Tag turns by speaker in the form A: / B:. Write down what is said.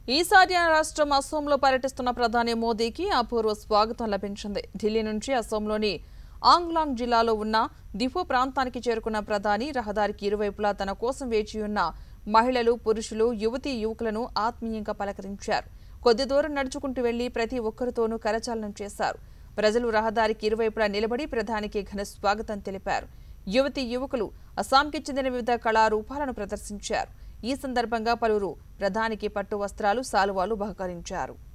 A: ఈశాన్య రాష్ట్రం అసోంలో పర్యటిస్తున్న ప్రధాని మోదీకి అపూర్వ స్వాగతం లభించింది ఢిల్లీ నుంచి అసోంలోని ఆంగ్లాంగ్ జిల్లాలో ఉన్న దిఫో ప్రాంతానికి చేరుకున్న ప్రధాని రహదారికి ఇరువైపులా తన కోసం వేచి ఉన్న మహిళలు పురుషులు యువతీ యువకులను ఆత్మీయంగా పలకరించారు కొద్ది దూరం నడుచుకుంటూ వెళ్లి ప్రతి ఒక్కరితోనూ కరచాలనం చేశారు ప్రజలు రహదారికి ఇరువైపులా నిలబడి ప్రధానికి ఘన స్వాగతం తెలిపారు యువతి యువకులు అస్సాంకి చెందిన వివిధ కళారూపాలను ప్రదర్శించారు ఈ సందర్భంగా పలువురు ప్రధానికి పట్టు వస్త్రాలు శాలువాలు బహుకరించారు